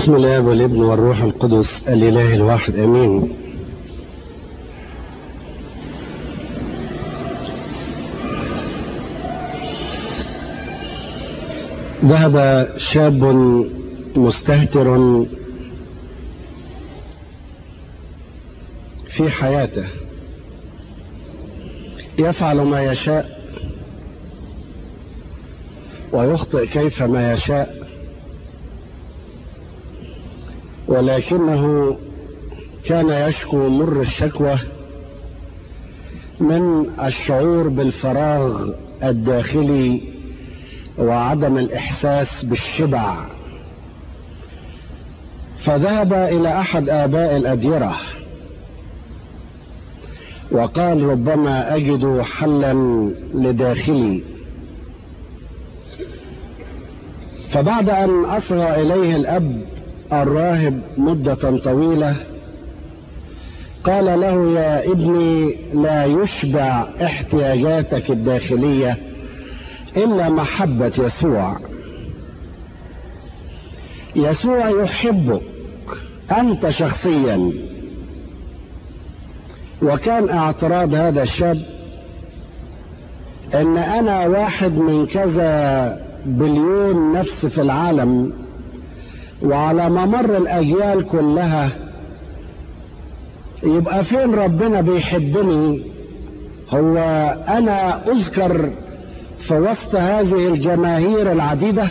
بسم الله والابن والروح القدس الاله الواحد امين ذهب شاب مستهتر في حياته يفعل ما يشاء ويخطئ كيفما يشاء ولكنه كان يشكو مر الشكوى من الشعور بالفراغ الداخلي وعدم الاحساس بالشبع فذهب الى احد اباء الاديره وقال ربما اجد حلا لداخلي فبعد ان اصغى اليه الاب الراهب مدة طويلة قال له يا ابني لا يشبع احتياجاتك الداخلية إلا محبة يسوع يسوع يحبك أنت شخصيا وكان اعتراض هذا الشاب ان انا واحد من كذا بليون نفس في العالم وعلى ممر الاجيال كلها يبقى فين ربنا بيحبني هو انا اذكر في وسط هذه الجماهير العديدة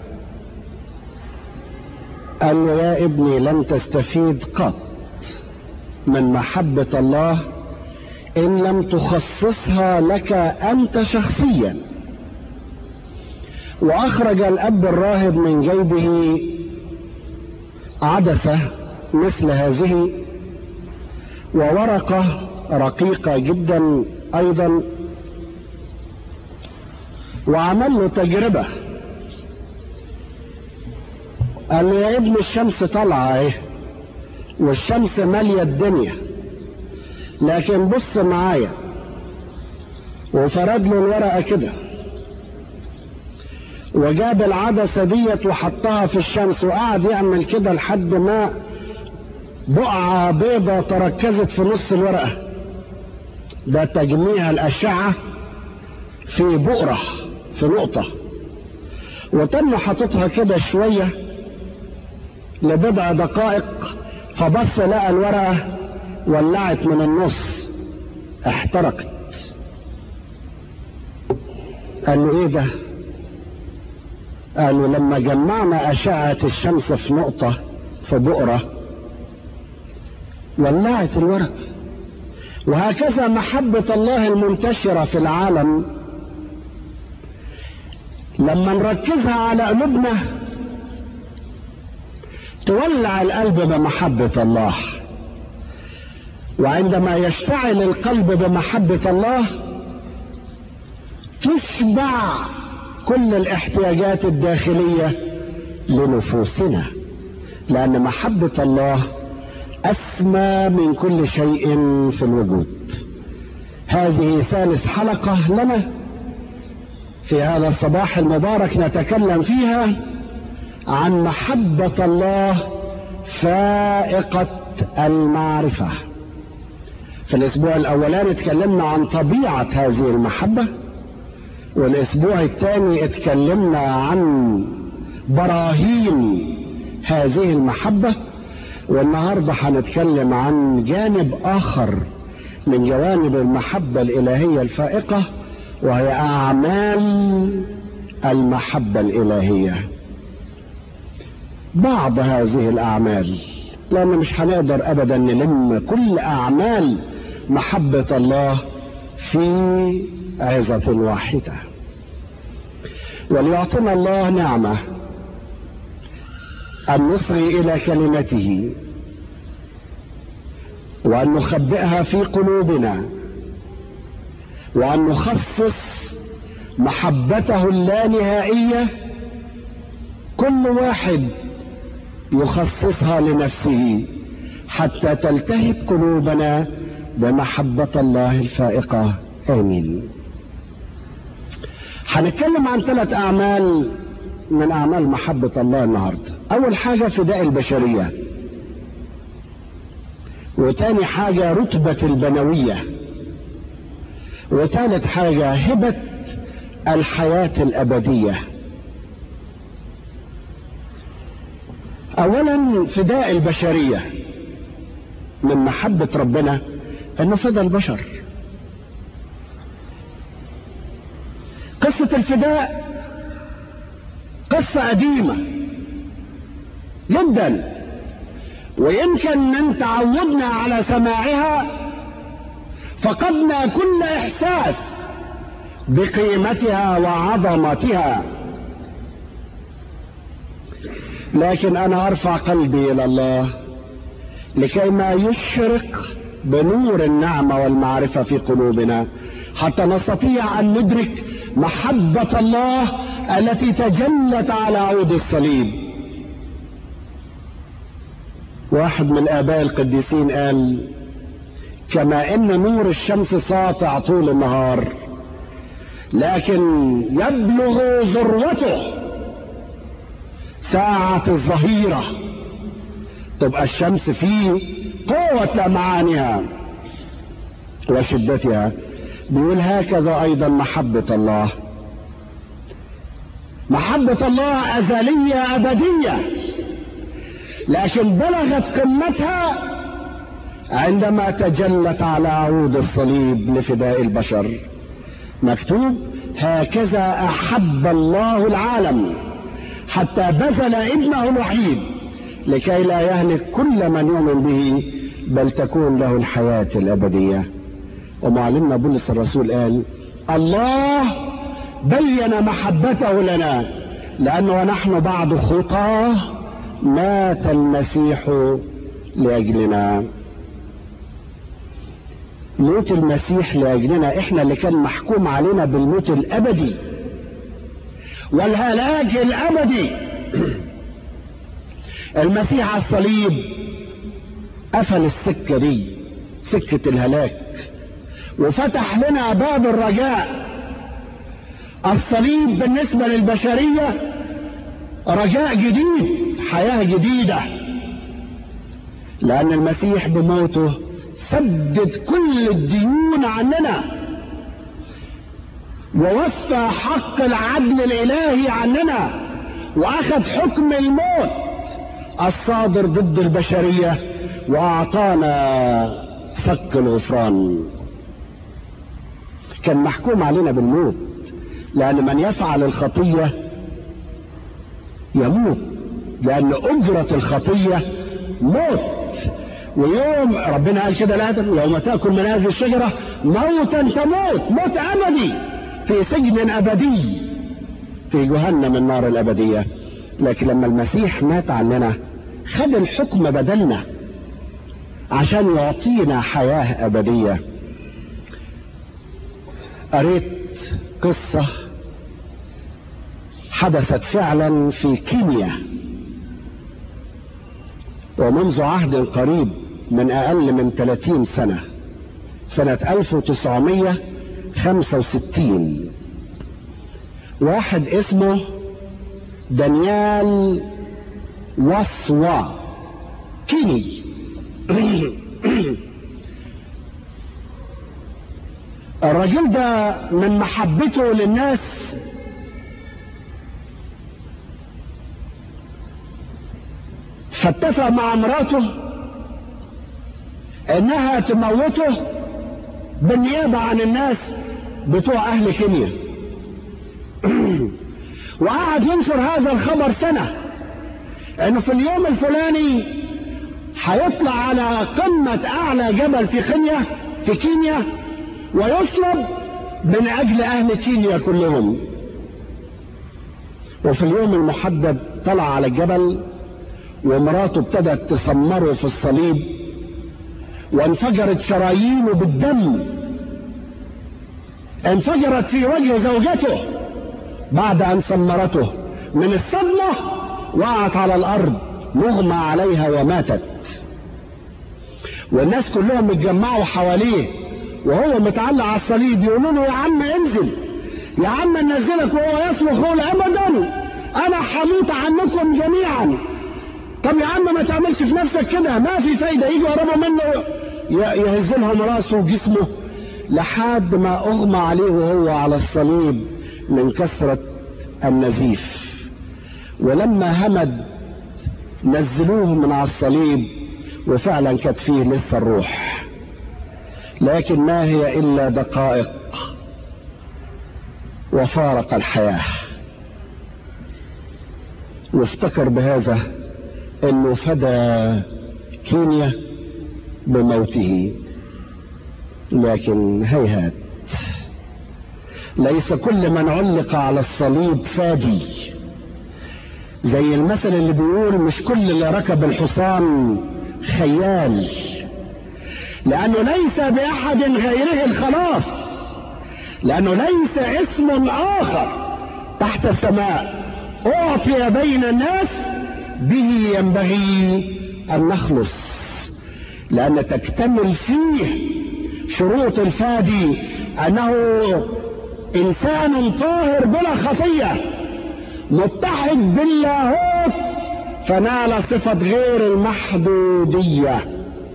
قال له يا ابني لن تستفيد قط من محبة الله ان لم تخصصها لك انت شخصيا واخرج الاب الراهب من جيبه عدسة مثل هذه وورقة رقيقة جدا أيضا وعمل له تجربة قال له يا ابن الشمس طالعة ايه والشمس مالية الدنيا لكن بص معايا وفرد له الورقة كده وجاب العدسة ديت وحطها في الشمس وقعد يعمل كده لحد ما بقعة بيضة تركزت في نص الورقة ده تجميع الأشعة في بؤرة في نقطة وتم حاططها كده شوية لبضع دقائق فبص لقى الورقة ولعت من النص احترقت قال له ايه ده قالوا لما جمعنا أشعة الشمس في نقطة في بؤرة ولعت الورق وهكذا محبة الله المنتشرة في العالم لما نركزها على قلوبنا تولع القلب بمحبة الله وعندما يشتعل القلب بمحبة الله تشبع كل الاحتياجات الداخلية لنفوسنا لأن محبة الله أسمى من كل شيء في الوجود هذه ثالث حلقة لنا في هذا الصباح المبارك نتكلم فيها عن محبة الله فائقة المعرفة في الأسبوع الأولاني تكلمنا عن طبيعة هذه المحبة والاسبوع الثاني اتكلمنا عن براهين هذه المحبة والنهاردة هنتكلم عن جانب اخر من جوانب المحبة الالهية الفائقة وهي اعمال المحبة الالهية بعض هذه الاعمال لان مش هنقدر ابدا نلم كل اعمال محبة الله في عظة واحدة وليعطنا الله نعمة أن نصغي إلى كلمته وأن نخبئها في قلوبنا وأن نخصص محبته اللانهائية كل واحد يخصصها لنفسه حتى تلتهب قلوبنا بمحبة الله الفائقة آمين هنتكلم عن ثلاث أعمال من أعمال محبة الله النهاردة اول حاجة فداء البشرية وتاني حاجة رتبة البنوية وثالث حاجة هبة الحياة الأبدية أولا فداء البشرية من محبة ربنا أنه فدى البشر قصة الفداء قصة قديمة جدا ويمكن من تعودنا على سماعها فقدنا كل احساس بقيمتها وعظمتها لكن انا ارفع قلبي الى الله لكي ما يشرق بنور النعمة والمعرفة في قلوبنا حتى نستطيع ان ندرك محبة الله التي تجلت على عود الصليب واحد من الاباء القديسين قال كما ان نور الشمس ساطع طول النهار لكن يبلغ ذروته ساعة الظهيرة تبقى الشمس في قوة لمعانها وشدتها بيقول هكذا ايضا محبة الله محبة الله ازلية ابدية لكن بلغت قمتها عندما تجلت على عود الصليب لفداء البشر مكتوب هكذا احب الله العالم حتى بذل ابنه الوحيد لكي لا يهلك كل من يؤمن به بل تكون له الحياة الأبدية ومعلمنا بولس الرسول قال الله بين محبته لنا لأنه نحن بعد خطاه مات المسيح لأجلنا موت المسيح لأجلنا احنا اللي كان محكوم علينا بالموت الأبدي والهلاك الأبدي المسيح على الصليب قفل السكة دي سكة الهلاك وفتح لنا باب الرجاء الصليب بالنسبة للبشرية رجاء جديد حياة جديدة لأن المسيح بموته سدد كل الديون عننا ووفى حق العدل الإلهي عننا وأخذ حكم الموت الصادر ضد البشرية وأعطانا فك الغفران كان محكوم علينا بالموت لأن من يفعل الخطية يموت لأن أجرة الخطية موت ويوم ربنا قال كده لآدم يوم تأكل من هذه الشجرة موتا تموت موت أبدي في سجن أبدي في جهنم النار الأبدية لكن لما المسيح مات عننا خد الحكم بدلنا عشان يعطينا حياة أبدية قريت قصة حدثت فعلا في كينيا ومنذ عهد قريب من أقل من 30 سنة سنة 1965 واحد اسمه دانيال واسوا كيني الرجل ده من محبته للناس فاتفق مع مراته انها تموته بالنيابة عن الناس بتوع اهل كينيا وقعد ينشر هذا الخبر سنة انه في اليوم الفلاني هيطلع على قمة اعلى جبل في كينيا في كينيا ويصلب من اجل اهل كينيا كلهم وفي اليوم المحدد طلع على الجبل ومراته ابتدت تسمره في الصليب وانفجرت شرايينه بالدم انفجرت في وجه زوجته بعد ان سمرته من الصدمة وقعت على الارض مغمى عليها وماتت والناس كلهم اتجمعوا حواليه وهو متعلق على الصليب يقولوا له يا عم انزل يا عم ننزلك وهو يصرخ يقول ابدا انا حموت عنكم جميعا طب يا عم ما تعملش في نفسك كده ما في فايدة يجوا يقربوا منه يهز لهم راسه وجسمه لحد ما اغمى عليه وهو على الصليب من كثرة النزيف ولما همد نزلوه من على الصليب وفعلا كانت فيه لسه الروح لكن ما هي الا دقائق وفارق الحياه وافتكر بهذا انه فدى كينيا بموته لكن هيهات ليس كل من علق على الصليب فادي زي المثل اللي بيقول مش كل اللي ركب الحصان خيال لانه ليس باحد غيره الخلاص لانه ليس اسم اخر تحت السماء اعطي بين الناس به ينبغي ان نخلص لان تكتمل فيه شروط الفادي انه انسان طاهر بلا خطيه متحد باللاهوت فنال صفه غير المحدوديه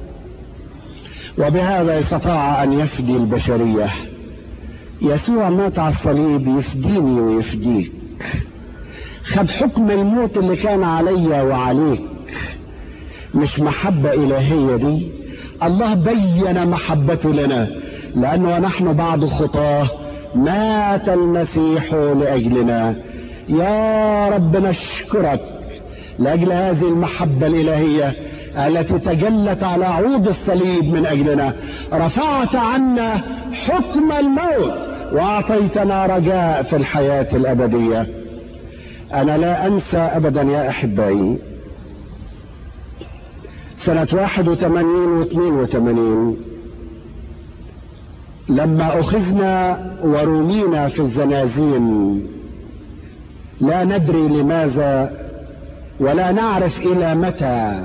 وبهذا استطاع ان يفدي البشريه يسوع مات على الصليب يفديني ويفديك خد حكم الموت اللي كان عليا وعليك مش محبة إلهية دي الله بين محبته لنا لأنه نحن بعد خطاه مات المسيح لأجلنا يا رب نشكرك لأجل هذه المحبة الإلهية التي تجلت على عود الصليب من أجلنا رفعت عنا حكم الموت وأعطيتنا رجاء في الحياة الأبدية أنا لا أنسى أبدا يا أحبائي سنة واحد وثمانين واثنين وثمانين لما أخذنا ورمينا في الزنازين لا ندري لماذا ولا نعرف إلى متى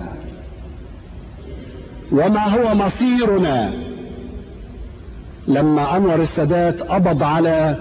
وما هو مصيرنا لما أنور السادات قبض على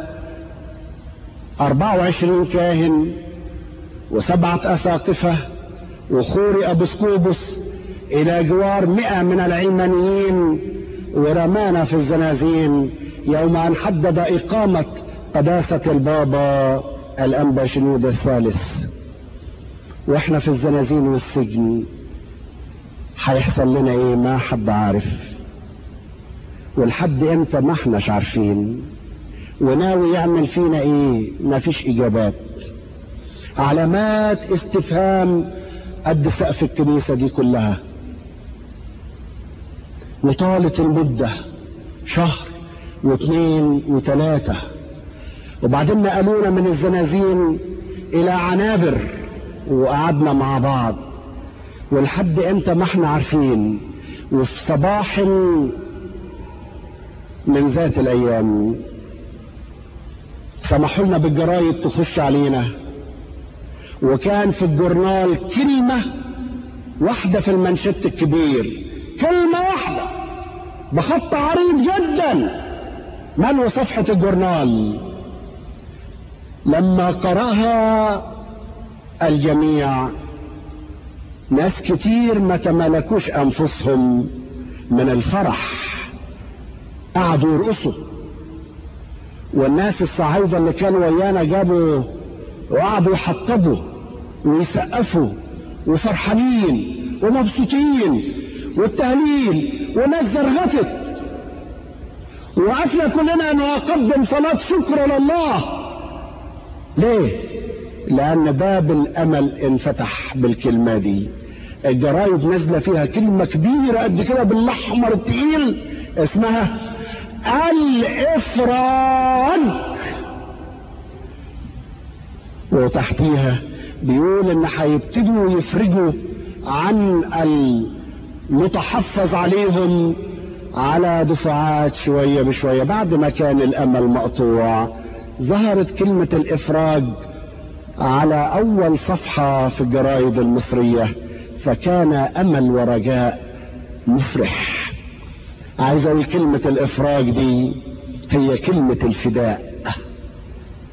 24 كاهن وسبعة أساقفة وخوري أبو سكوبس إلى جوار مئة من العلمانيين ورمانا في الزنازين يوم أن حدد إقامة قداسة البابا الأنبا شنود الثالث وإحنا في الزنازين والسجن هيحصل لنا إيه ما حد عارف والحد إمتى ما احناش عارفين وناوي يعمل فينا إيه ما فيش إجابات علامات استفهام قد سقف الكنيسة دي كلها وطالت المدة شهر واثنين وثلاثة وبعدين نقلونا من الزنازين إلى عنابر وقعدنا مع بعض ولحد امتى ما احنا عارفين وفي صباح من ذات الأيام سمحوا لنا بالجرايد تخش علينا وكان في الجورنال كلمة واحدة في المنشط الكبير كلمة واحدة بخط عريض جدا ملو صفحة الجورنال لما قرأها الجميع ناس كتير ما تملكوش أنفسهم من الفرح قعدوا يرقصوا والناس الصعايدة اللي كانوا ويانا جابوا وقعدوا يحطبوا ويسقفوا وفرحانين ومبسوطين والتهليل وناس زرغتت وقفنا كلنا نقدم صلاة شكر لله ليه؟ لأن باب الأمل انفتح بالكلمة دي الجرايد نازلة فيها كلمة كبيرة قد كده بالأحمر التقيل اسمها الإفراج وتحتيها بيقول ان هيبتدوا يفرجوا عن المتحفظ عليهم على دفعات شوية بشوية بعد ما كان الامل مقطوع ظهرت كلمة الافراج على اول صفحة في الجرايد المصرية فكان امل ورجاء مفرح عايز اقول كلمة الافراج دي هي كلمة الفداء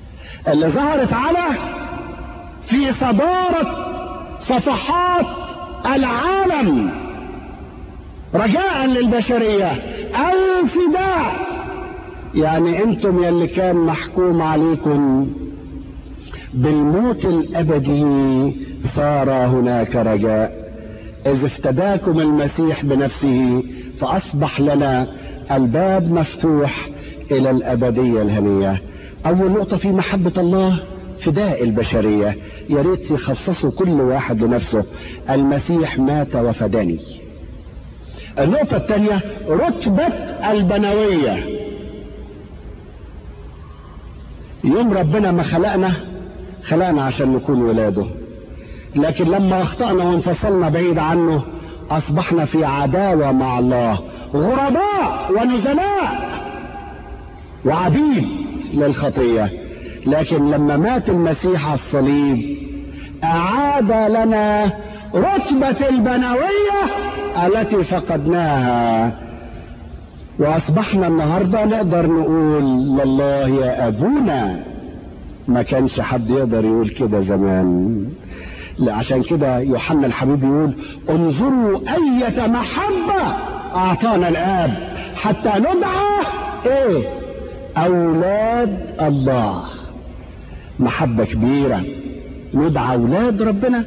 اللي ظهرت على في صدارة صفحات العالم رجاء للبشرية أو فداء يعني أنتم يلي كان محكوم عليكم بالموت الأبدي صار هناك رجاء إذ افتداكم المسيح بنفسه فأصبح لنا الباب مفتوح إلى الأبدية الهنية أول نقطة في محبة الله فداء البشرية يا ريت يخصصوا كل واحد لنفسه المسيح مات وفداني النقطة الثانية رتبة البنوية يوم ربنا ما خلقنا خلقنا عشان نكون ولاده لكن لما اخطأنا وانفصلنا بعيد عنه اصبحنا في عداوة مع الله غرباء ونزلاء وعبيد للخطية لكن لما مات المسيح على الصليب اعاد لنا رتبة البنوية التي فقدناها واصبحنا النهاردة نقدر نقول لله يا ابونا ما كانش حد يقدر يقول كده زمان عشان كده يوحنا الحبيب يقول انظروا أية محبة أعطانا الآب حتى ندعى إيه أولاد الله محبة كبيرة ندعى أولاد ربنا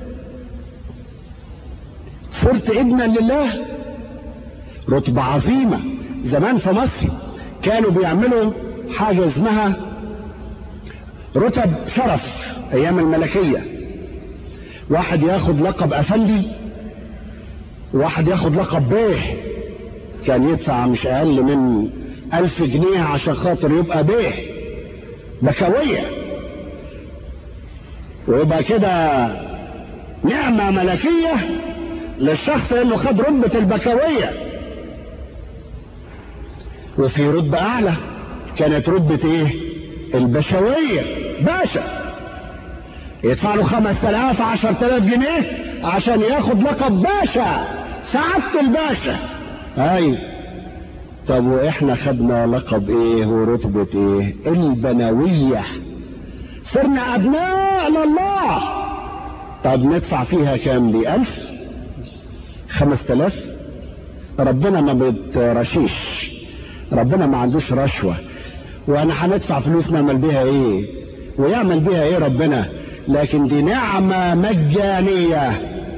صرت ابنا لله رتبة عظيمة زمان في مصر كانوا بيعملوا حاجة اسمها رتب شرف أيام الملكية واحد ياخد لقب افندي واحد ياخد لقب بيه كان يدفع مش اقل من الف جنيه عشان خاطر يبقى بيه بكوية ويبقى كده نعمة ملكية للشخص انه خد رتبة البكوية وفي رتبة اعلى كانت رتبة ايه البشوية باشا يدفع له خمس تلاف عشر تلاف جنيه عشان ياخد لقب باشا سعادة الباشا اي طب واحنا خدنا لقب ايه ورتبة ايه البنوية صرنا ابناء لله طب ندفع فيها كام دي الف خمس تلاف ربنا ما بترشيش ربنا ما عندوش رشوة وانا هندفع فلوس نعمل بيها ايه ويعمل بيها ايه ربنا لكن دي نعمة مجانية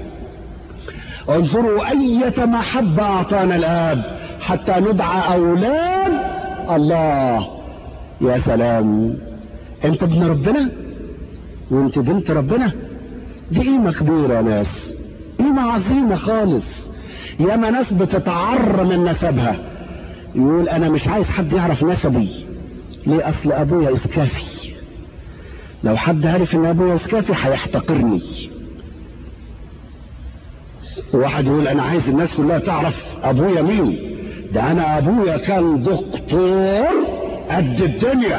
انظروا أية محبة أعطانا الآب حتى ندعى أولاد الله يا سلام أنت ابن ربنا وأنت بنت ربنا دي قيمة كبيرة يا ناس قيمة عظيمة خالص ياما ناس بتتعر من نسبها يقول أنا مش عايز حد يعرف نسبي ليه أصل أبويا إسكافي لو حد عرف ان ابويا اسكافي هيحتقرني واحد يقول انا عايز الناس كلها تعرف ابويا مين ده انا ابويا كان دكتور قد الدنيا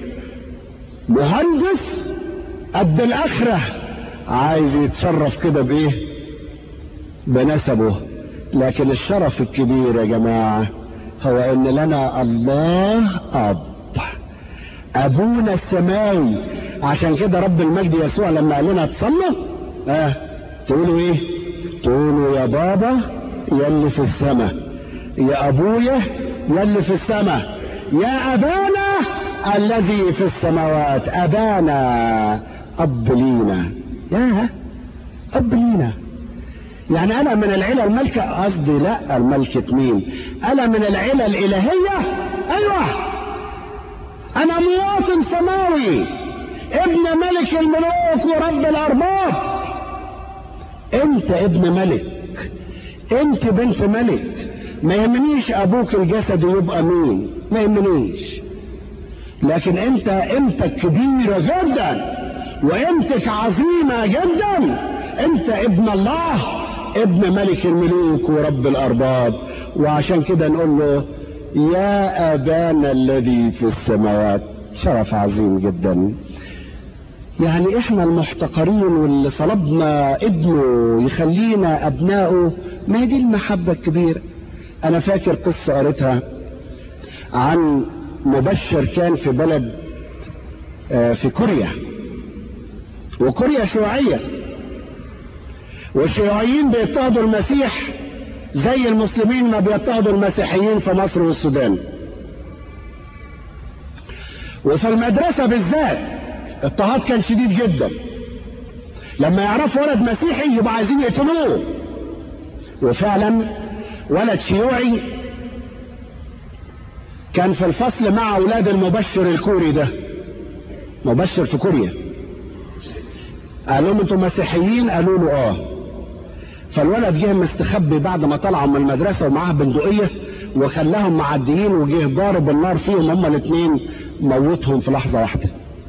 مهندس قد الاخرة عايز يتصرف كده بايه بنسبه لكن الشرف الكبير يا جماعة هو ان لنا الله اب ابونا السماوي عشان كده رب المجد يسوع لما قال لنا تصلوا اه تقولوا ايه تقولوا يا بابا يلي في السماء يا ابويا يلي في السماء يا ابانا الذي في السماوات ابانا اب لينا يا اب لينا يعني انا من العيله الملكه قصدي لا الملكه مين انا من العيله الالهيه ايوه انا مواطن سماوي ابن ملك الملوك ورب الارباب انت ابن ملك انت بنت ملك ما يهمنيش ابوك الجسد يبقى مين ما يهمنيش لكن انت قيمتك كبيره جدا وقيمتك عظيمه جدا انت ابن الله ابن ملك الملوك ورب الارباب وعشان كده نقول له يا ابانا الذي في السماوات شرف عظيم جدا يعني احنا المحتقرين واللي صلبنا ابنه يخلينا ابنائه ما دي المحبة الكبيرة انا فاكر قصة قريتها عن مبشر كان في بلد في كوريا وكوريا شيوعية والشيوعيين بيضطهدوا المسيح زي المسلمين ما بيضطهدوا المسيحيين في مصر والسودان وفي المدرسة بالذات اضطهاد كان شديد جدا لما يعرفوا ولد مسيحي يبقى عايزين يقتلوه وفعلا ولد شيوعي كان في الفصل مع اولاد المبشر الكوري ده مبشر في كوريا قال لهم انتم مسيحيين قالوا له اه فالولد جه مستخبي بعد ما طلعوا من المدرسه ومعاه بندقيه وخلاهم معديين وجه ضارب النار فيهم هما الاثنين موتهم في لحظه واحده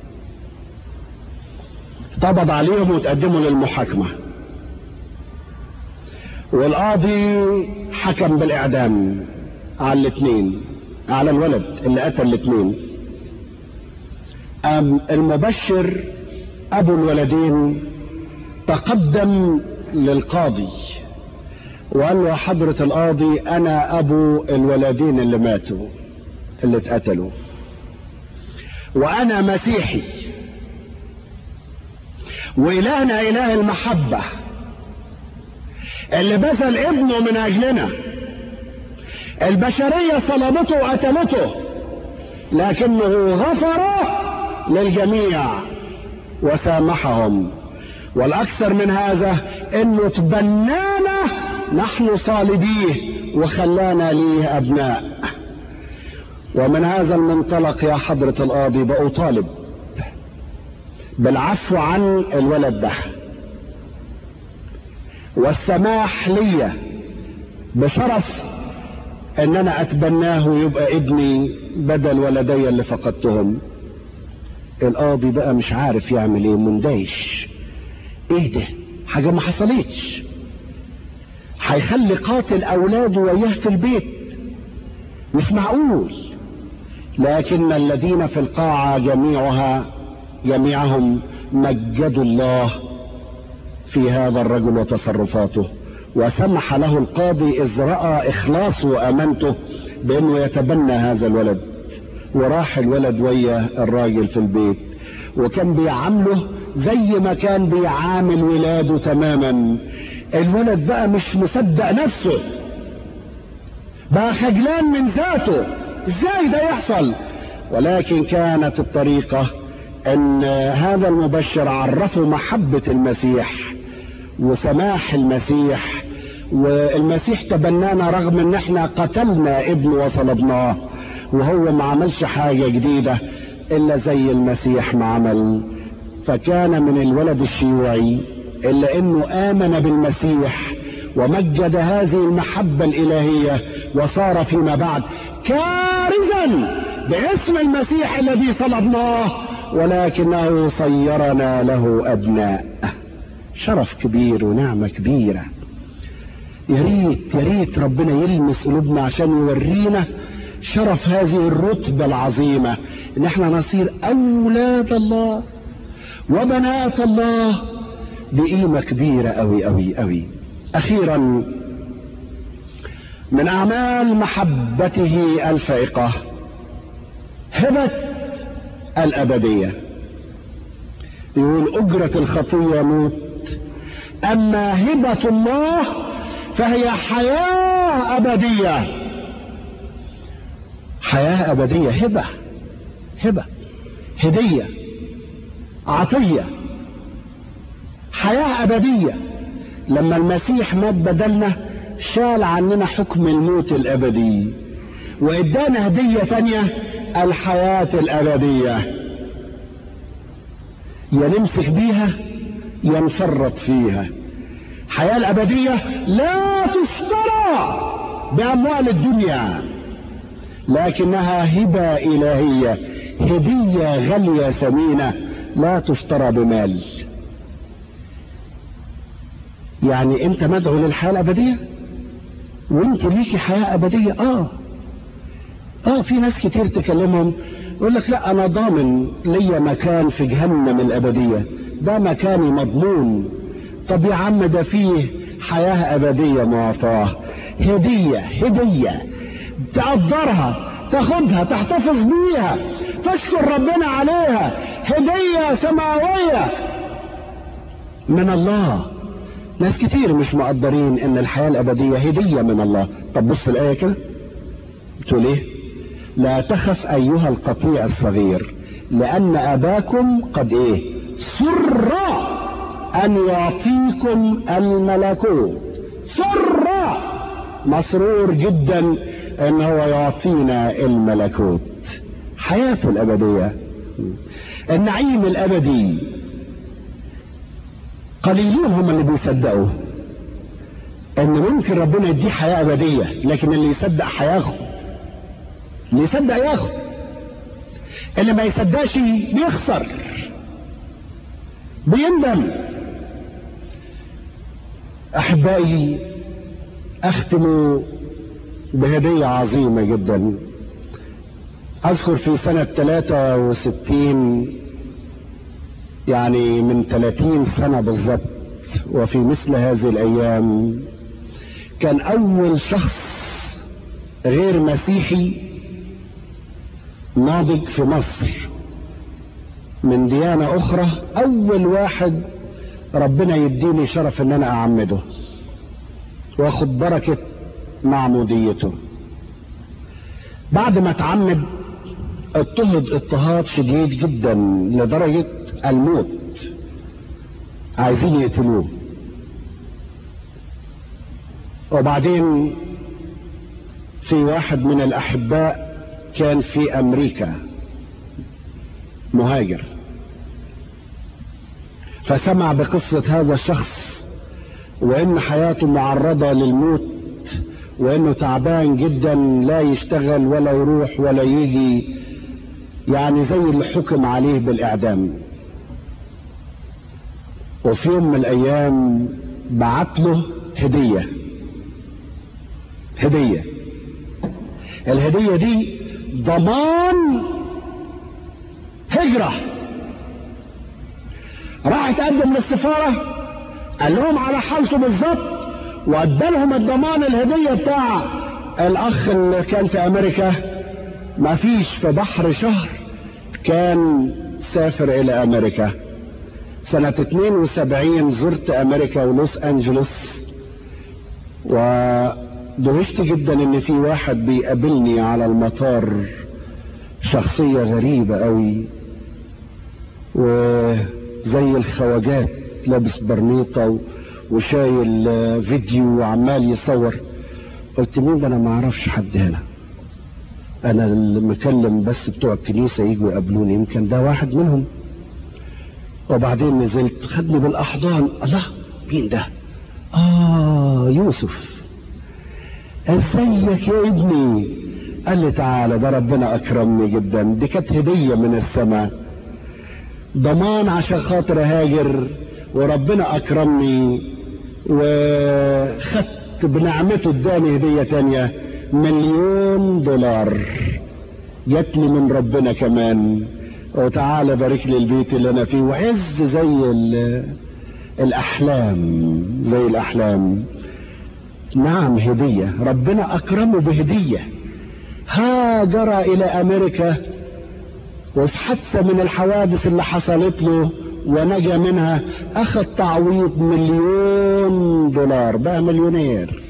قبض عليهم وتقدموا للمحاكمه والقاضي حكم بالاعدام على الاثنين على الولد اللي قتل الاثنين المبشر ابو الولدين تقدم للقاضي وقال له حضرة القاضي انا ابو الولدين اللي ماتوا اللي اتقتلوا وانا مسيحي والهنا اله المحبة اللي بذل ابنه من اجلنا البشرية صلبته وقتلته لكنه غفر للجميع وسامحهم والاكثر من هذا انه تبنانا نحن صالبيه وخلانا ليه ابناء ومن هذا المنطلق يا حضرة القاضي بأطالب بالعفو عن الولد ده والسماح لي بشرف ان انا اتبناه ويبقى ابني بدل ولدي اللي فقدتهم القاضي بقى مش عارف يعمل ايه مندهش ايه ده حاجة ما حصلتش هيخلي قاتل اولاده وياه في البيت مش معقول لكن الذين في القاعة جميعها جميعهم مجدوا الله في هذا الرجل وتصرفاته وسمح له القاضي إذ رأى إخلاصه وأمانته بأنه يتبنى هذا الولد وراح الولد ويا الراجل في البيت وكان بيعامله زي ما كان بيعامل ولاده تماما الولد بقى مش مصدق نفسه بقى خجلان من ذاته ازاي ده يحصل ولكن كانت الطريقة ان هذا المبشر عرفه محبة المسيح وسماح المسيح والمسيح تبنانا رغم ان احنا قتلنا ابنه وصلبناه وهو ما عملش حاجة جديدة الا زي المسيح ما عمل فكان من الولد الشيوعي الا انه امن بالمسيح ومجد هذه المحبة الالهية وصار فيما بعد كارزا باسم المسيح الذي صلبناه ولكنه صيرنا له ابناء شرف كبير ونعمة كبيرة يا ريت يا ريت ربنا يلمس قلوبنا عشان يورينا شرف هذه الرتبة العظيمة ان احنا نصير اولاد الله وبنات الله بقيمة كبيرة قوي قوي قوي اخيرا من اعمال محبته الفائقة هبة الابدية يقول اجرة الخطية موت اما هبة الله فهي حياة ابدية حياة ابدية هبة هبة هدية عطية حياة ابدية لما المسيح مات بدلنا شال عننا حكم الموت الابدي وادانا هدية ثانية الحياة الابدية يا نمسك بيها يا نفرط فيها الحياة الابدية لا تشترى باموال الدنيا لكنها هبة الهية هدية غالية ثمينة لا تشترى بمال يعني انت مدعو للحياة الابدية وانت ليكي حياة ابدية اه اه في ناس كتير تكلمهم يقول لك لا انا ضامن ليا مكان في جهنم الابدية ده مكاني مضمون طب يا عم ده فيه حياة ابدية معطاة هدية هدية تقدرها تاخدها تحتفظ بيها تشكر ربنا عليها هدية سماوية من الله ناس كتير مش مقدرين ان الحياة الابدية هدية من الله طب بص الاية كده بتقول ايه لا تخف ايها القطيع الصغير لان اباكم قد ايه سر ان يعطيكم الملكوت سر مسرور جدا ان هو يعطينا الملكوت حياته الابدية النعيم الابدي قليلون هم اللي بيصدقوا ان ممكن ربنا يديه حياة ابدية لكن اللي يصدق هياخد اللي يصدق ياخد اللي ما يصدقش بيخسر بيندم احبائي اختم بهدية عظيمة جدا اذكر في سنة 63 يعني من 30 سنة بالضبط وفي مثل هذه الايام كان اول شخص غير مسيحي ناضج في مصر من ديانة اخرى اول واحد ربنا يديني شرف ان انا اعمده واخد بركة معموديته بعد ما اتعمد اضطهد اضطهاد شديد جدا لدرجة الموت عايزين يقتلوه وبعدين في واحد من الاحباء كان في امريكا مهاجر فسمع بقصة هذا الشخص وان حياته معرضة للموت وانه تعبان جدا لا يشتغل ولا يروح ولا يجي يعني زي اللي حكم عليه بالاعدام وفي يوم من الايام بعت له هدية هدية الهدية دي ضمان هجرة راح يتقدم للسفارة قال لهم على حالته بالظبط وادالهم الضمان الهدية بتاع الاخ اللي كان في امريكا ما فيش في بحر شهر كان سافر الى امريكا سنة 72 زرت امريكا ولوس انجلوس ودهشت جدا ان في واحد بيقابلني على المطار شخصية غريبة قوي وزي الخواجات لابس برنيطة وشايل فيديو وعمال يصور قلت مين ده انا ما اعرفش حد هنا انا اللي مكلم بس بتوع الكنيسة يجوا يقابلوني يمكن ده واحد منهم وبعدين نزلت خدني بالاحضان الله مين ده اه يوسف ازيك يا ابني قال لي تعالى ده ربنا اكرمني جدا دي كانت هدية من السماء ضمان عشان خاطر هاجر وربنا اكرمني وخدت بنعمته اداني هدية تانية مليون دولار جات لي من ربنا كمان وتعالى بارك لي البيت اللي انا فيه وعز زي الاحلام زي الاحلام نعم هدية ربنا اكرمه بهدية هاجر الى امريكا وفي حادثة من الحوادث اللي حصلت له ونجا منها اخذ تعويض مليون دولار بقى مليونير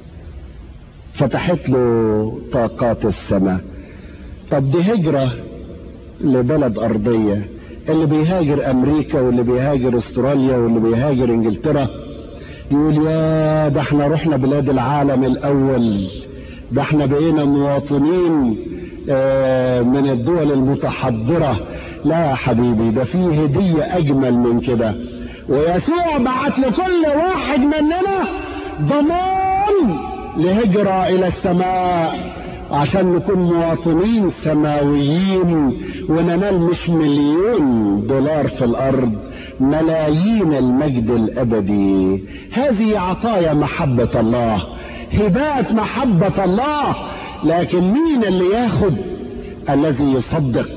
فتحت له طاقات السماء طب دي هجرة لبلد ارضية اللي بيهاجر امريكا واللي بيهاجر استراليا واللي بيهاجر انجلترا يقول يا ده احنا رحنا بلاد العالم الاول ده احنا بقينا مواطنين اه من الدول المتحضرة لا يا حبيبي ده في هدية اجمل من كده ويسوع بعت لكل واحد مننا ضمان لهجرة الى السماء عشان نكون مواطنين سماويين وننال مش مليون دولار في الارض ملايين المجد الابدي هذه عطايا محبة الله هبات محبة الله لكن مين اللي ياخد الذي يصدق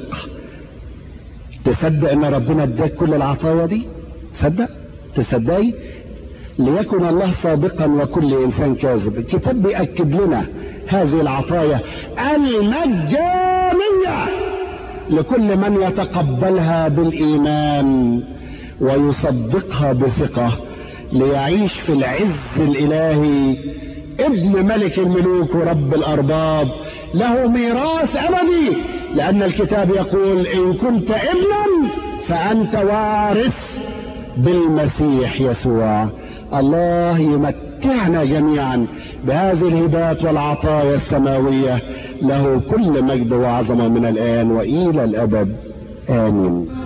تصدق ان ربنا اداك كل العطايا دي تصدق تصدقي ليكن الله صادقا وكل انسان كاذب الكتاب بيأكد لنا هذه العطايا المجانية لكل من يتقبلها بالإيمان ويصدقها بثقة ليعيش في العز الالهي ابن ملك الملوك ورب الارباب له ميراث ابدي لان الكتاب يقول ان كنت ابنا فانت وارث بالمسيح يسوع الله يمتعنا جميعا بهذه الهبات والعطايا السماويه له كل مجد وعظمه من الان والى الابد امين